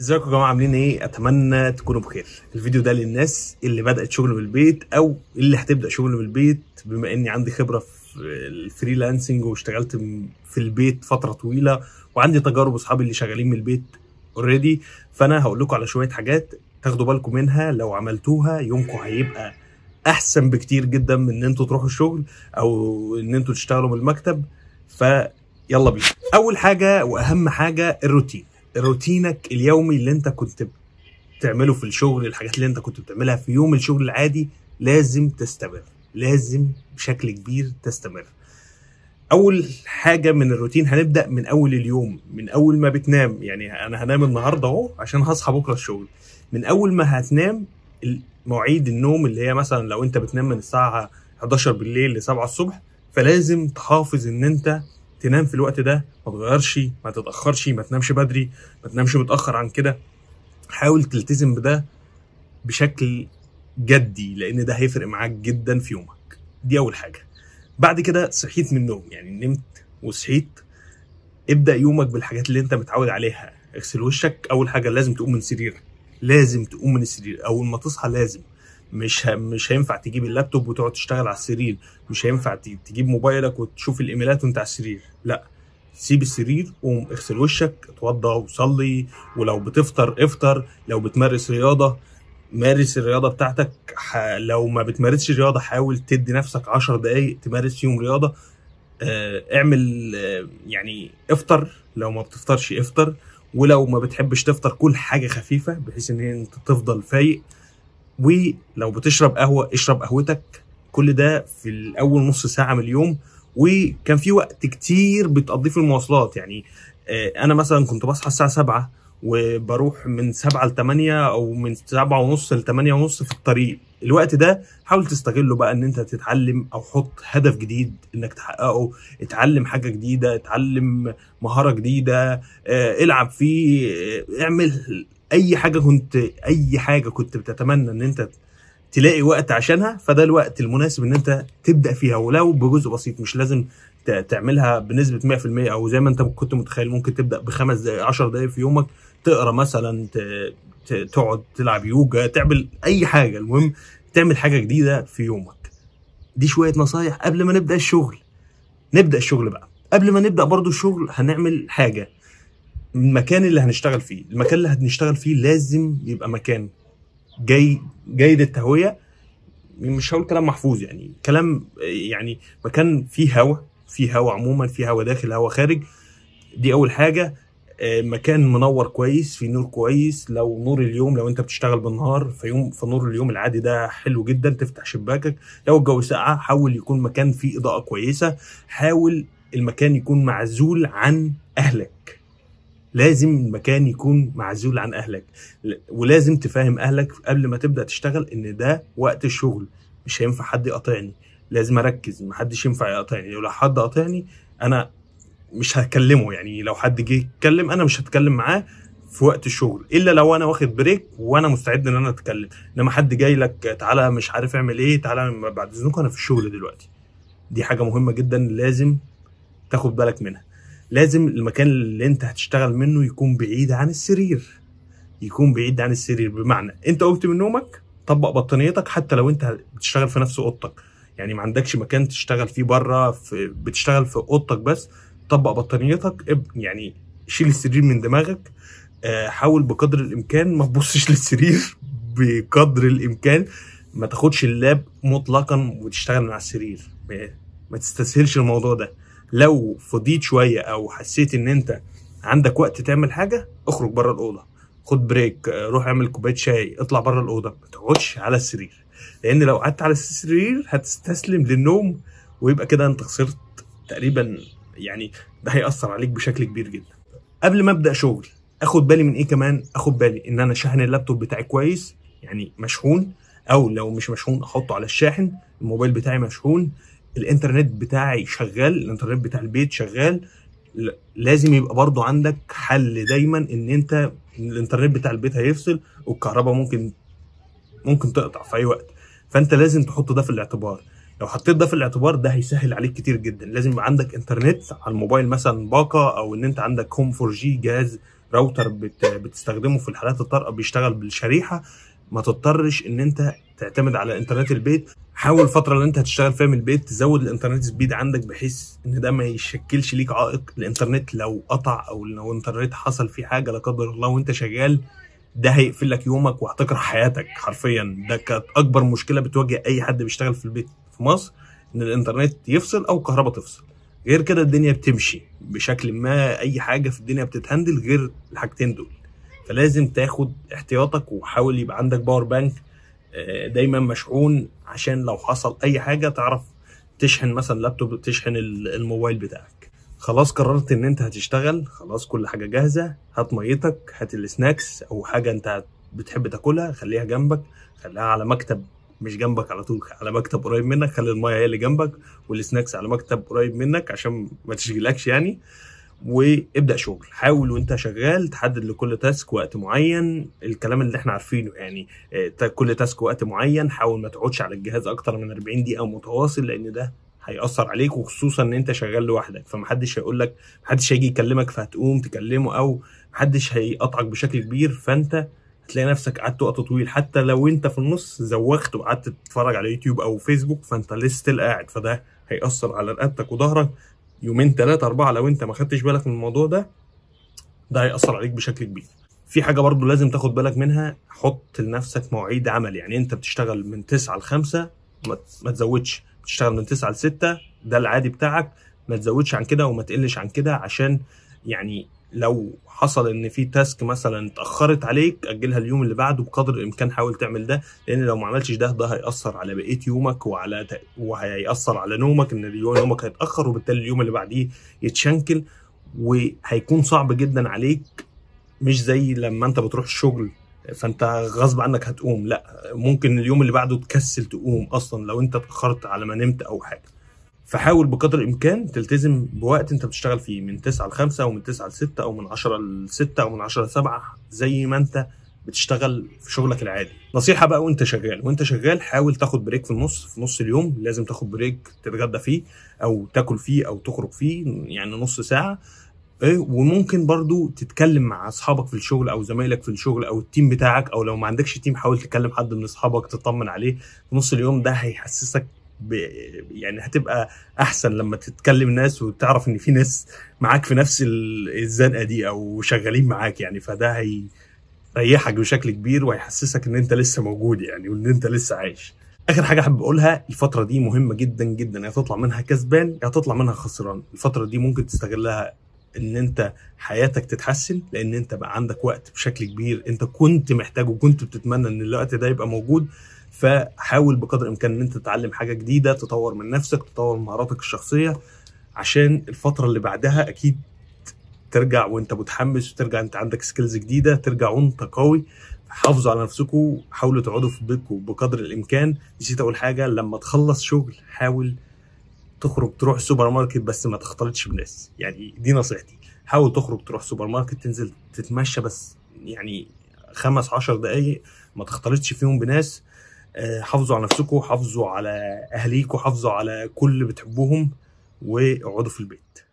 ازيكم يا جماعه عاملين ايه اتمنى تكونوا بخير الفيديو ده للناس اللي بدات شغل من البيت او اللي هتبدا شغل من البيت بما اني عندي خبره في الفريلانسنج واشتغلت في البيت فتره طويله وعندي تجارب اصحابي اللي شغالين من البيت اوريدي فانا هقول لكم على شويه حاجات تاخدوا بالكم منها لو عملتوها يومكم هيبقى احسن بكتير جدا من ان انتوا تروحوا الشغل او ان انتوا تشتغلوا من المكتب فيلا بينا اول حاجه واهم حاجه الروتين روتينك اليومي اللي انت كنت بتعمله في الشغل الحاجات اللي انت كنت بتعملها في يوم الشغل العادي لازم تستمر لازم بشكل كبير تستمر اول حاجه من الروتين هنبدا من اول اليوم من اول ما بتنام يعني انا هنام النهارده اهو عشان هصحى بكره الشغل من اول ما هتنام مواعيد النوم اللي هي مثلا لو انت بتنام من الساعه 11 بالليل ل 7 الصبح فلازم تحافظ ان انت تنام في الوقت ده ما تغيرش ما تتاخرش ما تنامش بدري ما تنامش متاخر عن كده حاول تلتزم بده بشكل جدي لان ده هيفرق معاك جدا في يومك دي اول حاجه بعد كده صحيت من النوم يعني نمت وصحيت ابدا يومك بالحاجات اللي انت متعود عليها اغسل وشك اول حاجه لازم تقوم من سريرك لازم تقوم من السرير اول ما تصحى لازم مش ه... مش هينفع تجيب اللابتوب وتقعد تشتغل على السرير مش هينفع ت... تجيب موبايلك وتشوف الايميلات وانت على السرير لا سيب السرير قوم اغسل وشك اتوضى وصلي ولو بتفطر افطر لو بتمارس رياضه مارس الرياضه بتاعتك ح... لو ما بتمارسش رياضه حاول تدي نفسك 10 دقائق تمارس فيهم رياضه اه اعمل اه يعني افطر لو ما بتفطرش افطر ولو ما بتحبش تفطر كل حاجه خفيفه بحيث ان انت تفضل فايق ولو بتشرب قهوه اشرب قهوتك كل ده في الاول نص ساعه من اليوم وكان في وقت كتير بتقضيه في المواصلات يعني انا مثلا كنت بصحى الساعه 7 وبروح من 7 ل 8 او من 7 ونص ل 8 ونص في الطريق الوقت ده حاول تستغله بقى ان انت تتعلم او حط هدف جديد انك تحققه اتعلم حاجه جديده اتعلم مهاره جديده العب فيه اعمل اي حاجه كنت اي حاجه كنت بتتمنى ان انت تلاقي وقت عشانها فده الوقت المناسب ان انت تبدا فيها ولو بجزء بسيط مش لازم تعملها بنسبه 100% او زي ما انت كنت متخيل ممكن تبدا بخمس دقائق 10 دقائق في يومك تقرا مثلا تقعد تلعب يوجا تعمل اي حاجه المهم تعمل حاجه جديده في يومك دي شويه نصايح قبل ما نبدا الشغل نبدا الشغل بقى قبل ما نبدا برضو الشغل هنعمل حاجه المكان اللي هنشتغل فيه المكان اللي هنشتغل فيه لازم يبقى مكان جاي جيد التهويه مش هقول كلام محفوظ يعني كلام يعني مكان فيه هواء فيه هواء عموما فيه هواء داخل هواء خارج دي اول حاجه مكان منور كويس في نور كويس لو نور اليوم لو انت بتشتغل بالنهار في يوم في نور اليوم العادي ده حلو جدا تفتح شباكك لو الجو ساقع حاول يكون مكان فيه اضاءه كويسه حاول المكان يكون معزول عن اهلك لازم المكان يكون معزول عن اهلك ولازم تفهم اهلك قبل ما تبدا تشتغل ان ده وقت الشغل مش هينفع حد يقاطعني لازم اركز محدش ينفع يقاطعني لو حد قاطعني انا مش هكلمه يعني لو حد جه يتكلم انا مش هتكلم معاه في وقت الشغل الا لو انا واخد بريك وانا مستعد ان انا اتكلم انما حد جاي لك تعالى مش عارف اعمل ايه تعالى بعد اذنكم انا في الشغل دلوقتي دي حاجه مهمه جدا لازم تاخد بالك منها لازم المكان اللي انت هتشتغل منه يكون بعيد عن السرير يكون بعيد عن السرير بمعنى انت قمت من نومك طبق بطانيتك حتى لو انت بتشتغل في نفس اوضتك يعني ما عندكش مكان تشتغل فيه بره في بتشتغل في اوضتك بس طبق بطانيتك يعني شيل السرير من دماغك حاول بقدر الامكان ما تبصش للسرير بقدر الامكان ما تاخدش اللاب مطلقا وتشتغل من على السرير ما تستسهلش الموضوع ده لو فضيت شويه او حسيت ان انت عندك وقت تعمل حاجه اخرج بره الاوضه خد بريك روح اعمل كوبايه شاي اطلع بره الاوضه ما تقعدش على السرير لان لو قعدت على السرير هتستسلم للنوم ويبقى كده انت خسرت تقريبا يعني ده هيأثر عليك بشكل كبير جدا قبل ما ابدا شغل اخد بالي من ايه كمان اخد بالي ان انا شاحن اللابتوب بتاعي كويس يعني مشحون او لو مش مشحون احطه على الشاحن الموبايل بتاعي مشحون الانترنت بتاعي شغال الانترنت بتاع البيت شغال لازم يبقى برضو عندك حل دايما ان انت الانترنت بتاع البيت هيفصل والكهرباء ممكن ممكن تقطع في اي وقت فانت لازم تحط ده في الاعتبار لو حطيت ده في الاعتبار ده هيسهل عليك كتير جدا لازم يبقى عندك انترنت على الموبايل مثلا باقه او ان انت عندك هوم 4 جي جهاز راوتر بت... بتستخدمه في الحالات الطارئه بيشتغل بالشريحه ما تضطرش ان انت تعتمد على انترنت البيت حاول الفتره اللي انت هتشتغل فيها من البيت تزود الانترنت سبيد عندك بحيث ان ده ما يشكلش ليك عائق الانترنت لو قطع او لو الانترنت حصل فيه حاجه لا قدر الله وانت شغال ده هيقفل لك يومك وهتكره حياتك حرفيا ده كانت اكبر مشكله بتواجه اي حد بيشتغل في البيت في مصر ان الانترنت يفصل او الكهرباء تفصل غير كده الدنيا بتمشي بشكل ما اي حاجه في الدنيا بتتهندل غير الحاجتين دول فلازم تاخد احتياطك وحاول يبقى عندك باور بانك آه، دايما مشحون عشان لو حصل اي حاجه تعرف تشحن مثلا لابتوب تشحن الموبايل بتاعك خلاص قررت ان انت هتشتغل خلاص كل حاجه جاهزه هات ميتك هات السناكس او حاجه انت بتحب تاكلها خليها جنبك خليها على مكتب مش جنبك على طول على مكتب قريب منك خلي المايه هي اللي جنبك والسناكس على مكتب قريب منك عشان ما تشغلكش يعني وابدا شغل حاول وانت شغال تحدد لكل تاسك وقت معين الكلام اللي احنا عارفينه يعني آه، كل تاسك وقت معين حاول ما تقعدش على الجهاز اكتر من 40 دقيقه متواصل لان ده هيأثر عليك وخصوصا ان انت شغال لوحدك فمحدش هيقول لك محدش هيجي يكلمك فهتقوم تكلمه او محدش هيقطعك بشكل كبير فانت هتلاقي نفسك قعدت وقت طويل حتى لو انت في النص زوخت وقعدت تتفرج على يوتيوب او فيسبوك فانت لسه قاعد فده هيأثر على رقبتك وظهرك يومين ثلاثة أربعة لو أنت ما خدتش بالك من الموضوع ده ده هيأثر عليك بشكل كبير. في حاجة برضو لازم تاخد بالك منها حط لنفسك مواعيد عمل يعني أنت بتشتغل من 9 ل 5 ما تزودش بتشتغل من 9 ل 6 ده العادي بتاعك ما تزودش عن كده وما تقلش عن كده عشان يعني لو حصل ان في تاسك مثلا اتاخرت عليك اجلها اليوم اللي بعده بقدر الامكان حاول تعمل ده لان لو ما عملتش ده ده هياثر على بقيه يومك وعلى وهياثر على نومك ان اليوم يومك هيتاخر وبالتالي اليوم اللي بعديه يتشنكل وهيكون صعب جدا عليك مش زي لما انت بتروح الشغل فانت غصب عنك هتقوم لا ممكن اليوم اللي بعده تكسل تقوم اصلا لو انت اتاخرت على ما نمت او حاجه فحاول بقدر الامكان تلتزم بوقت انت بتشتغل فيه من 9 ل 5 او من 9 ل 6 او من 10 ل 6 او من 10 ل 7 زي ما انت بتشتغل في شغلك العادي نصيحه بقى وانت شغال وانت شغال حاول تاخد بريك في النص في نص اليوم لازم تاخد بريك تتغدى فيه او تاكل فيه او تخرج فيه يعني نص ساعه ايه وممكن برضو تتكلم مع اصحابك في الشغل او زمايلك في الشغل او التيم بتاعك او لو ما عندكش تيم حاول تكلم حد من اصحابك تطمن عليه في نص اليوم ده هيحسسك يعني هتبقى احسن لما تتكلم ناس وتعرف ان في ناس معاك في نفس الزنقه دي او شغالين معاك يعني فده هيريحك بشكل كبير وهيحسسك ان انت لسه موجود يعني وان انت لسه عايش اخر حاجه حابب اقولها الفتره دي مهمه جدا جدا يا تطلع منها كسبان يا تطلع منها خسران الفتره دي ممكن تستغلها ان انت حياتك تتحسن لان انت بقى عندك وقت بشكل كبير انت كنت محتاجه وكنت بتتمنى ان الوقت ده يبقى موجود فحاول بقدر الامكان ان انت تتعلم حاجه جديده تطور من نفسك تطور من مهاراتك الشخصيه عشان الفتره اللي بعدها اكيد ترجع وانت متحمس وترجع انت عندك سكيلز جديده ترجع وانت قوي حافظوا على نفسكم حاولوا تقعدوا في بيتكم بقدر الامكان نسيت اقول حاجه لما تخلص شغل حاول تخرج تروح السوبر ماركت بس ما تختلطش بناس يعني دي نصيحتي حاول تخرج تروح سوبر ماركت تنزل تتمشى بس يعني خمس عشر دقايق ما تختلطش فيهم بناس آه، حافظوا على نفسكم حافظوا على اهليكم حافظوا على كل اللي بتحبوهم واقعدوا في البيت